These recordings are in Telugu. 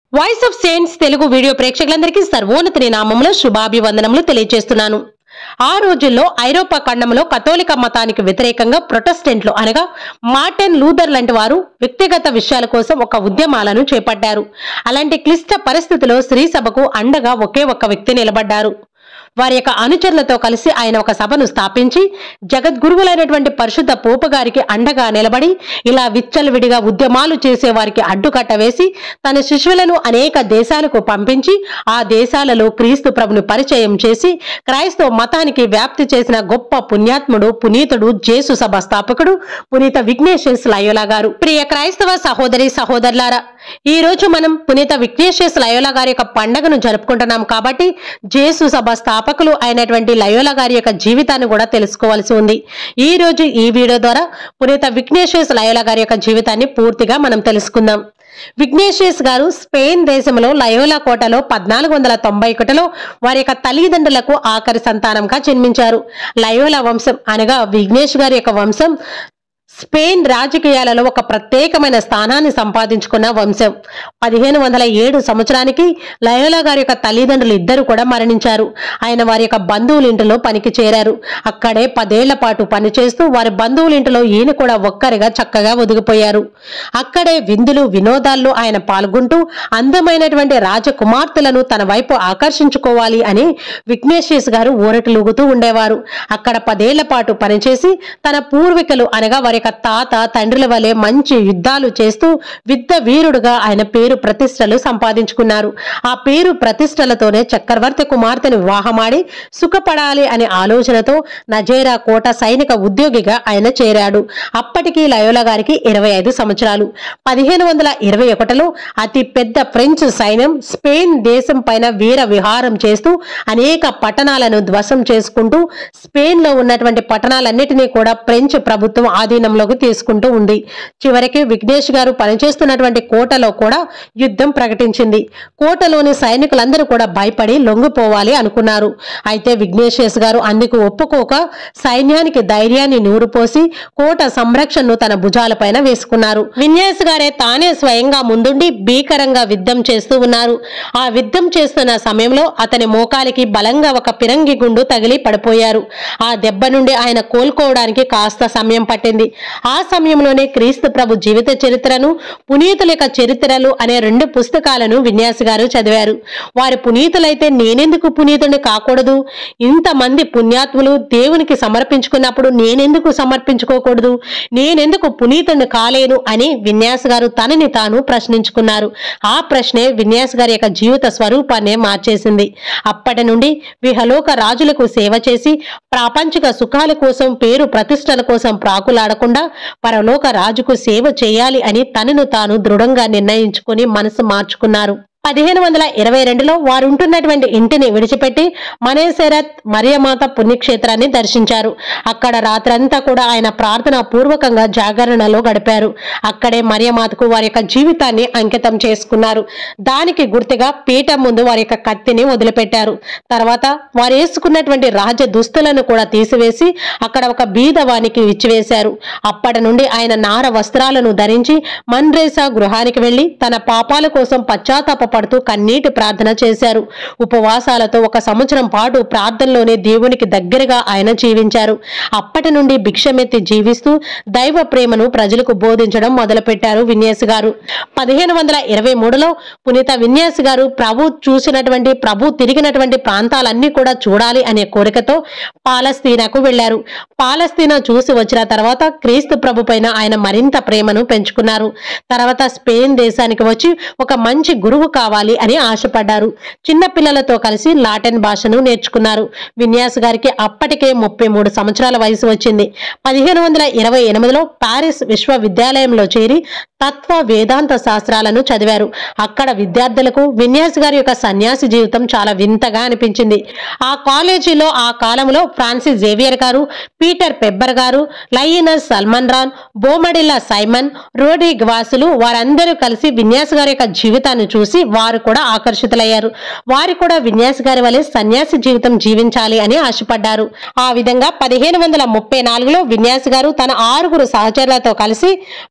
voice of saints Telugu video ప్రేక్షకులందరికీ సర్వోన్నతిని నామంలో శుభాభివందనములు తెలియజేస్తున్నాను ఆ రోజుల్లో ఐరోపా ఖండంలో కథోలిక మతానికి వ్యతిరేకంగా ప్రొటెస్టెంట్లు అనగా మార్టిన్ లూథర్ లాంటి వారు వ్యక్తిగత విషయాల కోసం ఒక ఉద్యమాలను చేపట్టారు అలాంటి క్లిష్ట పరిస్థితిలో స్త్రీ సభకు అండగా ఒకే ఒక్క వ్యక్తి నిలబడ్డారు వారి యొక్క అనుచరులతో కలిసి ఆయన ఒక సభను స్థాపించి జగద్గురువులైనటువంటి పరిశుద్ధ పోపు గారికి అండగా నిలబడి ఇలా విచ్చలవిడిగా ఉద్యమాలు చేసే వారికి అడ్డుకట్ట వేసి తన శిష్యులను అనేక దేశాలకు పంపించి ఆ దేశాలలో క్రీస్తు ప్రభుని పరిచయం చేసి క్రైస్తవ మతానికి వ్యాప్తి చేసిన గొప్ప పుణ్యాత్ముడు పునీతుడు జేసు సభ స్థాపకుడు పునీత విఘ్నేశ్వస్ లయోలా గారు ప్రియ క్రైస్తవ సహోదరి సహోదరులారా ఈ రోజు మనం పునీత విఘ్నేశ్వస్ లయోలా గారి యొక్క పండగను జరుపుకుంటున్నాం కాబట్టి జేసు సభ స్థాపకులు అయినటువంటి లయోలా గారి యొక్క జీవితాన్ని కూడా తెలుసుకోవాల్సి ఉంది ఈ రోజు ఈ వీడియో ద్వారా పునీత విఘ్నేశ్వస్ లయోలా గారి యొక్క జీవితాన్ని పూర్తిగా మనం తెలుసుకుందాం విఘ్నేశ్వస్ గారు స్పెయిన్ దేశంలో లయోలా కోటలో పద్నాలుగు వందల తొంభై ఒకటిలో వారి యొక్క తల్లిదండ్రులకు ఆఖరి సంతానంగా జన్మించారు లయోలా వంశం అనగా విఘ్నేష్ గారి యొక్క వంశం స్పెయిన్ రాజకీయాలలో ఒక ప్రత్యేకమైన స్థానాన్ని సంపాదించుకున్న వంశం పదిహేను వందల ఏడు సంవత్సరానికి లయోలా గారి యొక్క తల్లిదండ్రులు ఇద్దరు కూడా మరణించారు ఆయన వారి యొక్క బంధువుల ఇంటిలో పనికి చేరారు అక్కడే పదేళ్ల పాటు పనిచేస్తూ వారి బంధువుల ఇంటిలో ఈయన కూడా ఒక్కరిగా చక్కగా ఒదిగిపోయారు అక్కడే విందులు వినోదాల్లో ఆయన పాల్గొంటూ అందమైనటువంటి రాజకుమార్తెలను తన వైపు ఆకర్షించుకోవాలి అని విఘ్నేశ్వస్ గారు ఊరటలుగుతూ ఉండేవారు అక్కడ పదేళ్ల పాటు పనిచేసి తన పూర్వీకులు అనగా వారి యొక్క తాత తండ్రుల వలె మంచి యుద్ధాలు చేస్తూ యుద్ధ వీరుడుగా ఆయన పేరు ప్రతిష్టలు సంపాదించుకున్నారు ఆ పేరు ప్రతిష్టలతోనే చక్రవర్తి కుమార్తెను వివాహమాడి సుఖపడాలి అనే ఆలోచనతో నజేరా కోట సైనిక ఉద్యోగిగా ఆయన చేరాడు అప్పటికి లయోలా గారికి ఇరవై ఐదు సంవత్సరాలు పదిహేను వందల ఇరవై ఒకటిలో అతి పెద్ద ఫ్రెంచ్ సైన్యం స్పెయిన్ దేశం పైన వీర విహారం చేస్తూ అనేక పట్టణాలను ధ్వసం చేసుకుంటూ స్పెయిన్ లో ఉన్నటువంటి పట్టణాలన్నిటినీ కూడా ఫ్రెంచ్ ప్రభుత్వం ఆధీనంలోకి తీసుకుంటూ ఉంది చివరికి విఘ్నేష్ గారు పనిచేస్తున్నటువంటి కోటలో కూడా యుద్ధం ప్రకటించింది కోటలోని సైనికులందరూ కూడా భయపడి లొంగిపోవాలి అనుకున్నారు అయితే విఘ్నేశ్వస్ గారు అందుకు ఒప్పుకోక సైన్యానికి ధైర్యాన్ని నూరుపోసి కోట సంరక్షణను తన భుజాలపైన వేసుకున్నారు విన్యాస్ గారే తానే స్వయంగా ముందుండి భీకరంగా యుద్ధం చేస్తూ ఉన్నారు ఆ యుద్ధం చేస్తున్న సమయంలో అతని మోకాలికి బలంగా ఒక పిరంగి గుండు తగిలి పడిపోయారు ఆ దెబ్బ నుండి ఆయన కోలుకోవడానికి కాస్త సమయం పట్టింది ఆ సమయంలోనే క్రీస్తు ప్రభు జీవిత చరిత్రను పునీతుల యొక్క చరిత్రలు అనే రెండు పుస్తకాలను విన్యాస్ గారు చదివారు వారి పునీతులైతే నేనెందుకు పునీతుడిని కాకూడదు ఇంతమంది పుణ్యాత్ములు దేవునికి సమర్పించుకున్నప్పుడు నేనెందుకు సమర్పించుకోకూడదు నేనెందుకు పునీతుడిని కాలేను అని విన్యాస్ గారు తనని తాను ప్రశ్నించుకున్నారు ఆ ప్రశ్నే విన్యాస్ గారి యొక్క జీవిత స్వరూపాన్నే మార్చేసింది అప్పటి నుండి విహలోక రాజులకు సేవ చేసి ప్రాపంచిక సుఖాల కోసం పేరు ప్రతిష్టల కోసం ప్రాకులాడకుండా పరలోక రాజుకు సేవ చేయాలి అని తనను తాను దృఢంగా నిర్ణయించుకుని మనసు మార్చుకున్నారు పదిహేను వందల ఇరవై రెండులో వారు ఉంటున్నటువంటి ఇంటిని విడిచిపెట్టి మనేసెరత్ మరియమాత పుణ్యక్షేత్రాన్ని దర్శించారు అక్కడ రాత్రంతా కూడా ఆయన ప్రార్థన పూర్వకంగా జాగరణలో గడిపారు అక్కడే మరియమాతకు వారి యొక్క జీవితాన్ని అంకితం చేసుకున్నారు దానికి గుర్తుగా పీఠం ముందు వారి యొక్క కత్తిని వదిలిపెట్టారు తర్వాత వారు వేసుకున్నటువంటి రాజ దుస్తులను కూడా తీసివేసి అక్కడ ఒక బీదవానికి ఇచ్చివేశారు అప్పటి నుండి ఆయన నార వస్త్రాలను ధరించి మన్రేసా గృహానికి వెళ్లి తన పాపాల కోసం పశ్చాత్తాప పడుతూ కన్నీటి ప్రార్థన చేశారు ఉపవాసాలతో ఒక సంవత్సరం పాటు ప్రార్థనలోనే దేవునికి దగ్గరగా ఆయన జీవించారు అప్పటి నుండి భిక్షమెత్తి జీవిస్తూ దైవ ప్రేమను ప్రజలకు బోధించడం మొదలుపెట్టారు విన్యాస్ గారు పదిహేను వందల ఇరవై మూడులో పునీత విన్యాస్ గారు ప్రభు చూసినటువంటి ప్రభు తిరిగినటువంటి ప్రాంతాలన్నీ కూడా చూడాలి అనే కోరికతో పాలస్తీనాకు వెళ్లారు పాలస్తీనా చూసి వచ్చిన తర్వాత క్రీస్తు ప్రభు పైన ఆయన మరింత ప్రేమను పెంచుకున్నారు తర్వాత స్పెయిన్ దేశానికి వచ్చి ఒక మంచి గురువు కావాలి అని ఆశపడ్డారు చిన్న పిల్లలతో కలిసి లాటిన్ భాషను నేర్చుకున్నారు విన్యాస్ గారికి అప్పటికే ముప్పై మూడు సంవత్సరాల వయసు వచ్చింది పదిహేను వందల ఇరవై ఎనిమిదిలో పారిస్ విశ్వవిద్యాలయంలో చేరి తత్వ వేదాంత శాస్త్రాలను చదివారు అక్కడ విద్యార్థులకు విన్యాస్ గారి యొక్క సన్యాసి జీవితం చాలా వింతగా అనిపించింది ఆ కాలేజీలో ఆ కాలంలో ఫ్రాన్సిస్ జేవియర్ గారు పీటర్ పెబ్బర్ గారు లయనస్ సల్మన్ రాన్ బోమడిల్లా సైమన్ రోడి గ్వాసులు వారందరూ కలిసి విన్యాస్ గారి యొక్క జీవితాన్ని చూసి వారు కూడా ఆకర్షితులయ్యారు వారు కూడా విన్యాస్ గారి వలె సన్యాసి జీవితం జీవించాలి అని ఆశపడ్డారు ఆ విధంగా పదిహేను వందల ముప్పై నాలుగులో విన్యాస్ గారు తన ఆరుగురు సహచరులతో కలిసి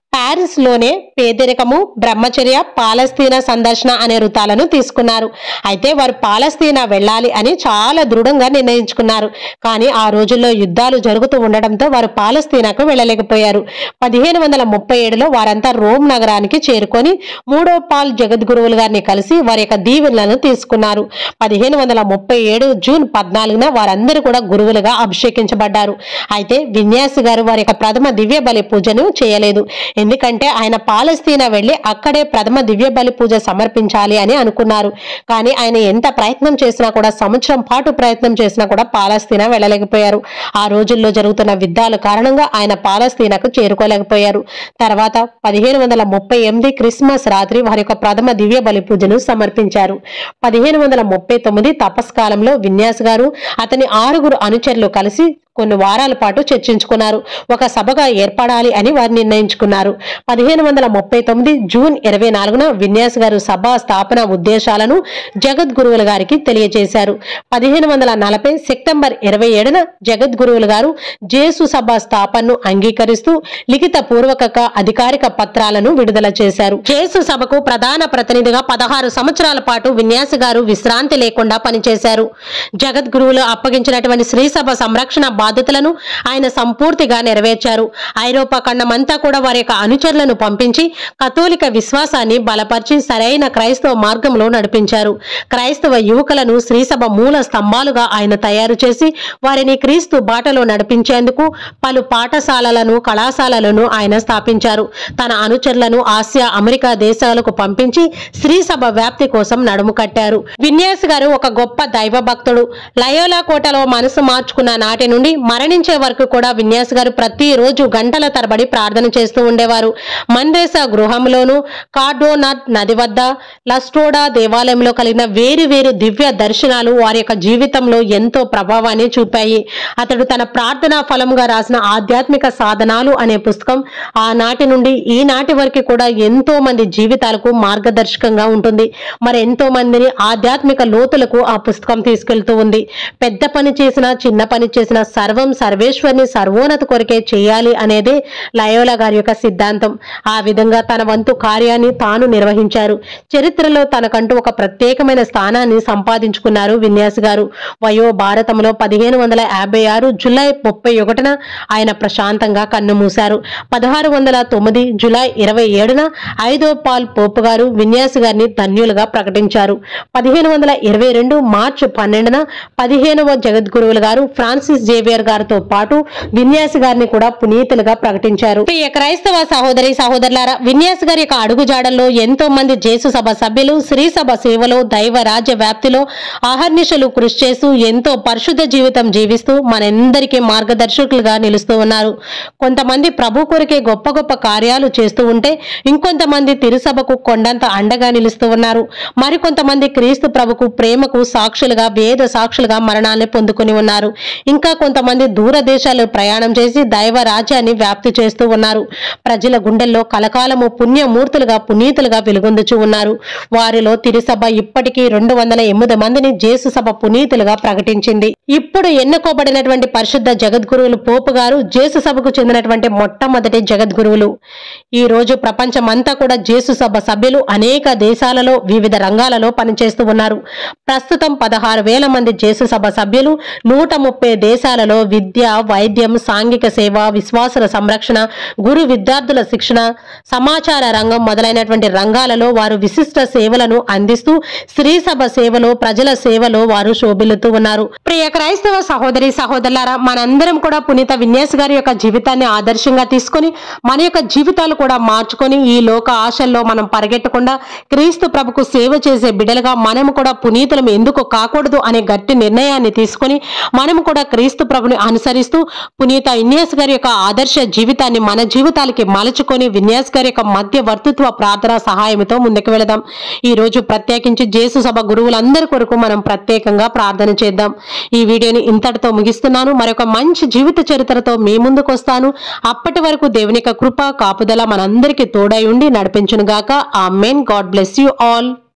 పారిస్ లోనే పేదరికము బ్రహ్మచర్య పాలస్తీనా సందర్శన అనే రుతాలను తీసుకున్నారు అయితే వారు పాలస్తీనా వెళ్ళాలి అని చాలా దృఢంగా నిర్ణయించుకున్నారు కానీ ఆ రోజుల్లో యుద్ధాలు జరుగుతూ ఉండడంతో వారు పాలస్తీనాకు వెళ్ళలేకపోయారు పదిహేను వందల ముప్పై ఏడులో వారంతా రోమ్ నగరానికి చేరుకొని మూడో పాల్ జగద్గురువులు గారిని కలిసి వారి యొక్క దీవెనలను తీసుకున్నారు పదిహేను వందల ముప్పై ఏడు జూన్ పద్నాలుగున వారందరూ కూడా గురువులుగా అభిషేకించబడ్డారు అయితే విన్యాసి గారు వారి యొక్క ప్రథమ దివ్య బలి పూజను చేయలేదు ఎందుకంటే ఆయన పాలస్తీనా వెళ్లి అక్కడే ప్రథమ దివ్య బలి పూజ సమర్పించాలి అని అనుకున్నారు కానీ ఆయన ఎంత ప్రయత్నం చేసినా కూడా సంవత్సరం పాటు ప్రయత్నం చేసినా కూడా పాలస్తీనా వెళ్ళలేకపోయారు ఆ రోజుల్లో జరుగుతున్న యుద్ధాల కారణంగా ఆయన పాలస్తీనాకు చేరుకోలేకపోయారు తర్వాత పదిహేను వందల ముప్పై ఎనిమిది క్రిస్మస్ రాత్రి వారి యొక్క ప్రథమ దివ్య బలి పూజను సమర్పించారు పదిహేను వందల ముప్పై తొమ్మిది తపస్కాలంలో విన్యాస్ గారు అతని ఆరుగురు అనుచరులు కలిసి కొన్ని వారాల పాటు చర్చించుకున్నారు ఒక సభగా ఏర్పడాలి అని వారు నిర్ణయించుకున్నారు పదిహేను వందల ముప్పై తొమ్మిది జూన్ ఇరవై నాలుగున విన్యాస్ గారు సభా స్థాపన ఉద్దేశాలను జగద్గురువుల గారికి తెలియజేశారు పదిహేను వందల నలభై సెప్టెంబర్ ఇరవై ఏడున జగద్గురువులు గారు జేసు సభ స్థాపనను అంగీకరిస్తూ లిఖిత పూర్వక అధికారిక పత్రాలను విడుదల చేశారు జేసు సభకు ప్రధాన ప్రతినిధిగా పదహారు సంవత్సరాల పాటు విన్యాస్ గారు విశ్రాంతి లేకుండా పనిచేశారు జగద్గురువులు అప్పగించినటువంటి శ్రీ సభ సంరక్షణ బాధ్యతలను ఆయన సంపూర్తిగా నెరవేర్చారు ఐరోపా ఖండమంతా కూడా వారి యొక్క అనుచరులను పంపించి కథోలిక విశ్వాసాన్ని బలపరిచి సరైన క్రైస్తవ మార్గంలో నడిపించారు క్రైస్తవ యువకులను శ్రీసభ మూల స్తంభాలుగా ఆయన తయారు చేసి వారిని క్రీస్తు బాటలో నడిపించేందుకు పలు పాఠశాలలను కళాశాలలను ఆయన స్థాపించారు తన అనుచరులను ఆసియా అమెరికా దేశాలకు పంపించి శ్రీసభ వ్యాప్తి కోసం నడుము కట్టారు విన్యాస్ గారు ఒక గొప్ప దైవ భక్తుడు లయోలా కోటలో మనసు మార్చుకున్న నాటి నుండి మరణించే వరకు కూడా విన్యాస్ గారు ప్రతిరోజు గంటల తరబడి ప్రార్థన చేస్తూ ఉండేవారు మందేసా గృహంలోను కార్డోనాట్ నది వద్ద లస్టోడా దేవాలయంలో కలిగిన వేరు వేరు దివ్య దర్శనాలు వారి యొక్క జీవితంలో ఎంతో ప్రభావాన్ని చూపాయి అతడు తన ప్రార్థనా ఫలంగా రాసిన ఆధ్యాత్మిక సాధనాలు అనే పుస్తకం ఆనాటి నుండి ఈనాటి వరకు కూడా ఎంతో మంది జీవితాలకు మార్గదర్శకంగా ఉంటుంది మరి ఎంతో మందిని ఆధ్యాత్మిక లోతులకు ఆ పుస్తకం తీసుకెళ్తూ ఉంది పెద్ద పని చేసినా చిన్న పని చేసినా సర్వం సర్వేశ్వరిని సర్వోన్నత కొరకే చేయాలి అనేదే లయోలా గారి యొక్క సిద్ధాంతం ఆ విధంగా తన వంతు కార్యాన్ని తాను నిర్వహించారు చరిత్రలో తనకంటూ ఒక ప్రత్యేకమైన స్థానాన్ని సంపాదించుకున్నారు విన్యాస్ గారు వయో భారతంలో పదిహేను వందల యాభై ఆరు జులై ముప్పై ఒకటిన ఆయన ప్రశాంతంగా కన్నుమూశారు పదహారు వందల తొమ్మిది జులై ఇరవై ఏడున ఐదో పాల్ పోపు గారు విన్యాస్ గారిని ధన్యులుగా ప్రకటించారు పదిహేను వందల ఇరవై రెండు మార్చి పన్నెండున పదిహేనవ జగద్గురువులు గారు ఫ్రాన్సిస్ జేవియర్ గారితో పాటు విన్యాస్ గారిని కూడా పునీతులుగా ప్రకటించారు ప్రియ క్రైస్తవ సహోదరి సహోదరులారా విన్యాస్ గారి యొక్క అడుగుజాడల్లో ఎంతో మంది జేసు సభ సభ్యులు శ్రీ సభ సేవలో దైవ రాజ్య వ్యాప్తిలో అహర్నిశలు కృషి చేస్తూ ఎంతో పరిశుద్ధ జీవితం జీవిస్తూ మనందరికీ మార్గదర్శకులుగా నిలుస్తూ ఉన్నారు కొంతమంది ప్రభు కొరకే గొప్ప గొప్ప కార్యాలు చేస్తూ ఉంటే ఇంకొంతమంది తిరుసభకు కొండంత అండగా నిలుస్తూ ఉన్నారు మరికొంతమంది క్రీస్తు ప్రభుకు ప్రేమకు సాక్షులుగా వేద సాక్షులుగా మరణాన్ని పొందుకుని ఉన్నారు ఇంకా కొంతమంది దూర దేశాలు ప్రయాణం చేసి దైవ రాజ్యాన్ని వ్యాప్తి చేస్తూ ఉన్నారు ప్రజల గుండెల్లో కలకాలము పుణ్యమూర్తులుగా పునీతులుగా వెలుగొందుచూ ఉన్నారు వారిలో తిరుసభ ఇప్పటికీ రెండు వందల ఎనిమిది మందిని జేసు సభ పునీతులుగా ప్రకటించింది ఇప్పుడు ఎన్నుకోబడినటువంటి పరిశుద్ధ జగద్గురువులు పోపు గారు జేసు సభకు చెందినటువంటి మొట్టమొదటి జగద్గురువులు ఈ రోజు ప్రపంచమంతా కూడా జేసు సభ సభ్యులు అనేక దేశాలలో వివిధ రంగాలలో పనిచేస్తూ ఉన్నారు ప్రస్తుతం పదహారు వేల మంది జేసు సభ సభ్యులు నూట ముప్పై దేశాలలో విద్య వైద్యం సాంఘిక సేవ విశ్వాసుల సంరక్షణ గురు విద్యార్థుల శిక్షణ సమాచార రంగం మొదలైనటువంటి రంగాలలో వారు విశిష్ట సేవలను అందిస్తూ స్త్రీ సభ సేవలో ప్రజల సేవలో వారు శోభిల్లుతూ ఉన్నారు ప్రియ క్రైస్తవ సహోదరి సహోదరులారా మనందరం కూడా పునీత విన్యాస్ గారి యొక్క జీవితాన్ని ఆదర్శంగా తీసుకొని మన యొక్క జీవితాలు కూడా మార్చుకొని ఈ లోక ఆశల్లో మనం పరిగెట్టకుండా క్రీస్తు ప్రభుకు సేవ చేసే బిడ్డలుగా మనం కూడా పునీతులం ఎందుకు కాకూడదు అనే గట్టి నిర్ణయాన్ని తీసుకొని మనం కూడా క్రీస్తు ప్రభుని అనుసరిస్తూ పునీత విన్యాస్ గారి యొక్క ఆదర్శ జీవితాన్ని మన జీవితాలకి మలుచుకొని విన్యాస్ గారి యొక్క మధ్యవర్తిత్వ ప్రార్థన సహాయంతో ముందుకు వెళదాం ఈ రోజు ప్రత్యేకించి జేసు సభ గురువులందరి కొరకు మనం ప్రత్యేకంగా ప్రార్థన చేద్దాం ఈ వీడియోని ఇంతటితో ముగిస్తున్నాను మరొక మంచి జీవిత చరిత్రతో మీ ముందుకు వస్తాను అప్పటి వరకు దేవుని యొక్క కృప కాపుదల మనందరికీ తోడై ఉండి నడిపించునుగాక amen god bless you all